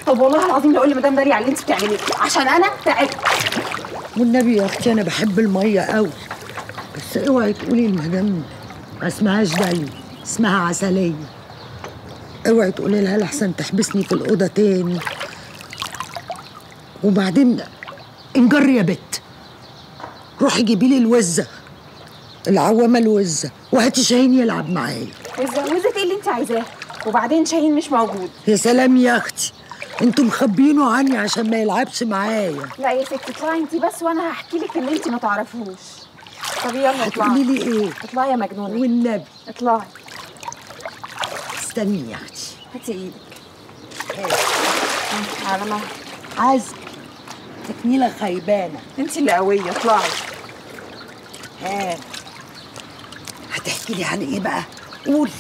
طب والله العظيم لو قول لمدام داليا على اللي انت بتعمليه عشان انا تعبت والنبي يا اختي انا بحب الميه قوي بس اوعي تقولي المدام ما اسمهاش داليا اسمها عسليه اوعي تقولي لها لحسن تحبسني في الاوضه تاني وبعدين انجري يا بت روحي جيبي لي الوزه العوامه الوزه وهاتي شاهين يلعب معايا وزة وزة ايه اللي انت عايزاه وبعدين شاهين مش موجود يا سلام يا اختي انتوا مخبينه عني عشان ما يلعبش معايا لا يا ستي اطلعي انت بس وانا هحكي لك اللي انت ما تعرفوش طب يلا هتقولي اطلعي لي ايه اطلعي يا مجنونه والنبي اطلعي استني يا اختي هاتي ايدك على ما عزم تكميله خيبانه انت اللي قويه اطلعي ها هتحكي لي عن ايه بقى قولي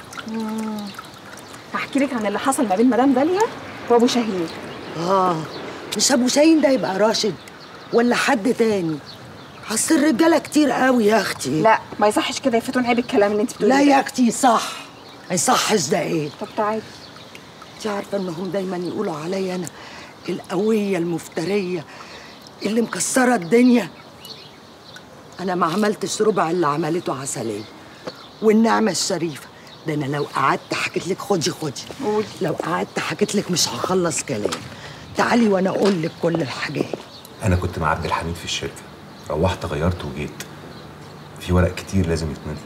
هحكي لك عن اللي حصل ما بين مدام داليا وابو شاهين اه مش ابو شاهين ده يبقى راشد ولا حد تاني اصل الرجاله كتير قوي يا اختي لا ما يصحش كده يا فتون عيب الكلام اللي انت بتقوليه لا ده. يا اختي صح ما يصحش ده ايه طب تعالي انت عارفه انهم دايما يقولوا عليا انا القويه المفتريه اللي مكسره الدنيا انا ما عملتش ربع اللي عملته عسليه والنعمه الشريفه ده انا لو قعدت حكيت لك خدي خدي قولي. لو قعدت حكيت لك مش هخلص كلام تعالي وانا اقول لك كل الحاجات انا كنت مع عبد الحميد في الشركه روحت غيرت وجيت في ورق كتير لازم يتمضي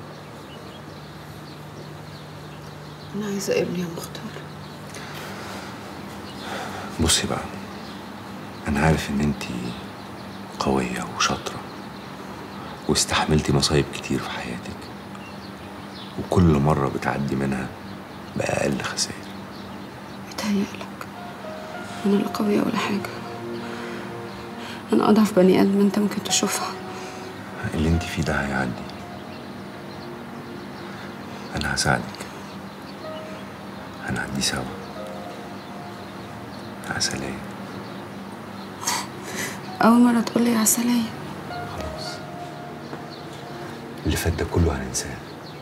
انا عايزه ابني يا مختار بصي بقى انا عارف ان انت قويه وشاطره واستحملتي مصايب كتير في حياتك وكل مره بتعدي منها باقل خسائر بتهيألك انا لا قويه ولا حاجه انا اضعف بني ادم انت ممكن تشوفها اللي انت فيه ده هيعدي انا هساعدك هنعدي سوا عسلية اول مره تقول لي عسليه خلاص اللي فات ده كله هننساه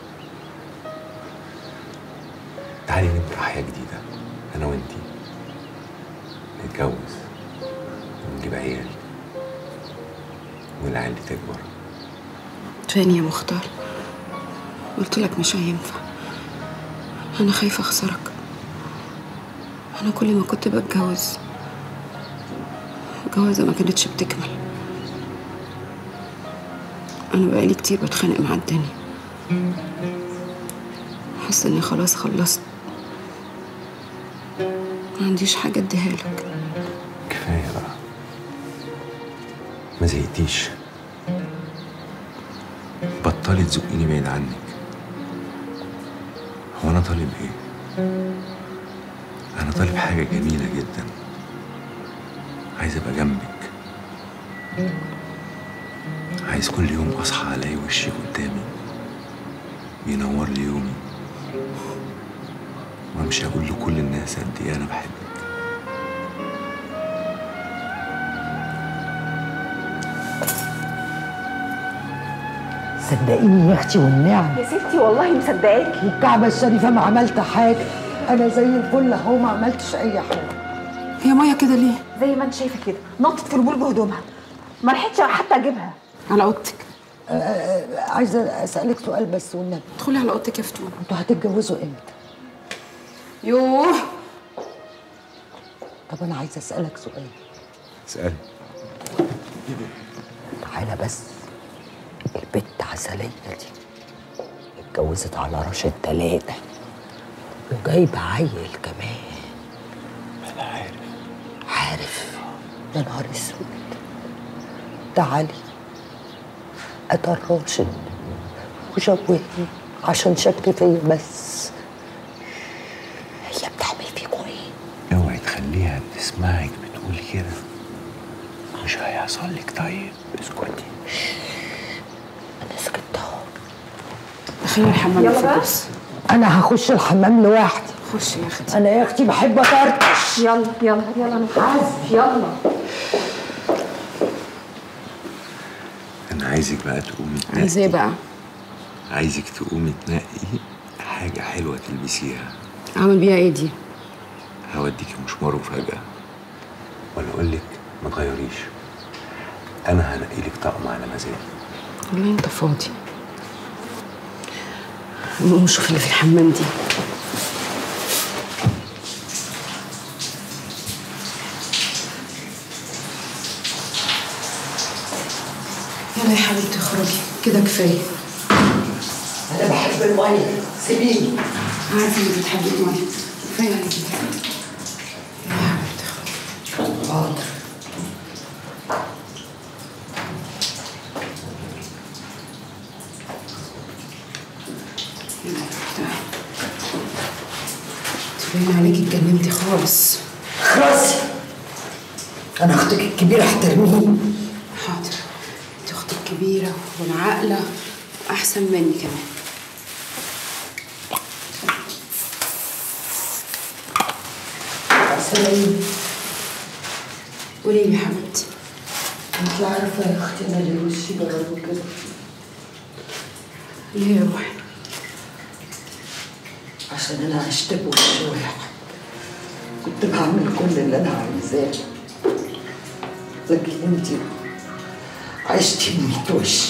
تعالي نبدأ حياة جديدة أنا وأنتي نتجوز ونجيب عيال والعيال دي تكبر تاني يا مختار قلت لك مش هينفع انا خايفه اخسرك انا كل ما كنت بتجوز الجوازه ما كانتش بتكمل انا بقالي كتير بتخانق مع الدنيا حاسه اني خلاص خلصت ما عنديش حاجه اديها لك كفاية بقى ما زهقتيش بطلي تزقيني بعيد عنك هو أنا طالب إيه؟ أنا طالب حاجة جميلة جدا عايز أبقى جنبك عايز كل يوم أصحى ألاقي وشك قدامي بينور لي يومي وأمشي أقول لكل الناس قد إيه أنا بحبك صدقيني يا اختي والنعم يا ستي والله مصدقاكي الكعبه الشريفه ما عملت حاجه انا زي الفل اهو ما عملتش اي حاجه هي ميه كده ليه زي ما انت شايفه كده نطت في البول بهدومها ما لحقتش حتى اجيبها على اوضتك عايزه اسالك سؤال بس والنبي ادخلي على اوضتك يا فتون انتوا هتتجوزوا امتى يوه طب انا عايزه اسالك سؤال اسألي تعالى بس البت عسلية دي اتجوزت على راشد تلاتة وجايبة عيل كمان أنا عارف عارف يا نهار اسود تعالي قتل راشد وشوهني عشان شك فيا بس هي بتعمل فيكوا ايه؟ اوعي تخليها تسمعك بتقولي كده مش هيحصل لك طيب اسكتي انا سكت اهو دخلي الحمام يلا بقى. الفردوس انا هخش الحمام لوحدي خشي يا اختي انا يا اختي بحب اطرطش يلا يلا يلا نتعزف يلا انا عايزك بقى تقومي تنقي عايزه ايه بقى عايزك تقومي تنقي حاجة حلوة تلبسيها اعمل بيها ايه دي هوديكي مشوار مفاجأة ولا أقول لك ما تغيريش أنا هنقي لك طقم على مزاجي والله انت فاضي نقوم نشوف اللي في الحمام دي يلا يا حبيبتي اخرجي كده كفايه انا بحب الميه سيبيني عارفه انك بتحبي الميه كفايه عليكي كده يلا يا حبيبتي اخرجي حاضر يلا تعالي تبين عليكي اتجننتي خالص خلاص انا اختك الكبيره احترميني حاضر انت اختي كبيرة والعاقلة وأحسن مني كمان سلام قولي لي يا حبيبتي انت عارفه يا اختي انا ليه وشي برضه كده ليه يا روحي عشان انا عشت بوش واحد كنت بعمل كل اللي انا عايزاه لكن انت عشتي بميت وش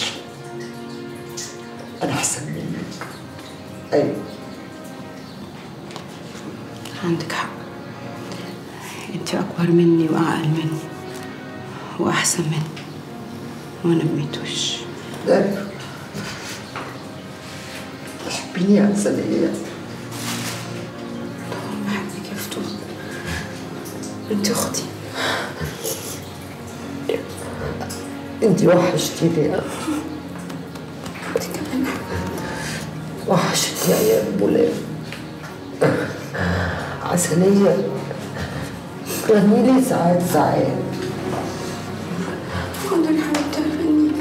انا احسن منك ايوه عندك حق انت أكبر مني وأعقل مني وأحسن مني وأنا بميت وش ده تحبيني يا سنية بحبك يا فتون انت أختي انت وحشتيني يا وحشتني ايام بولاد عسلية غني لي ساعات ساعات حاضر يا حبيبتي هغني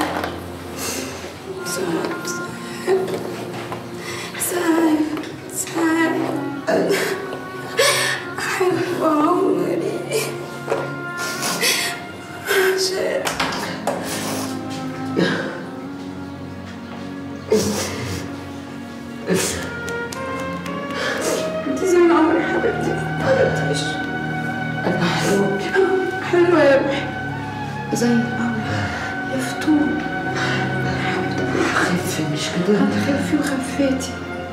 ساعات ساعات ساعات أحب عمري عشان انت زي العمر يا حبيبتي حبيبتي انا حلوة حلوة يا روحي زي القمر يا فتون خف مش كده خفي وخفيتي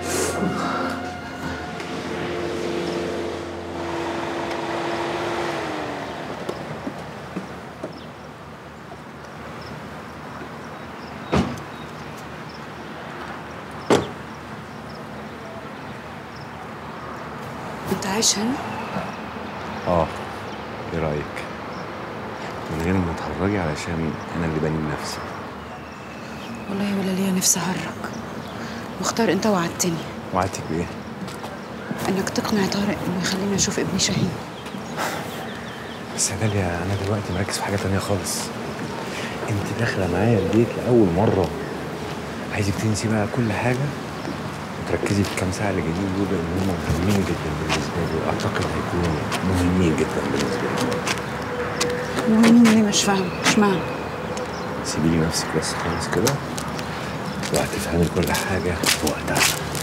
انت عايش هنا؟ آه إيه رأيك؟ من غير ما تهرجي علشان أنا اللي بني نفسي والله ولا ليا نفسي اهرج مختار انت وعدتني وعدتك بإيه؟ انك تقنع طارق انه يخليني اشوف ابني شاهين بس يا داليا أنا دلوقتي مركز في حاجة تانية خالص أنت داخلة معايا البيت لأول مرة عايزك تنسي بقى كل حاجة وتركزي في الكام ساعة اللي جايين دول لأن هم مهمين جدا بالنسبة لي وأعتقد هيكونوا مهمين جدا بالنسبة لي مهمين ليه مش فاهم مش معنى سيبي لي نفسك بس خالص كده وهتفهمي كل حاجة في وقتها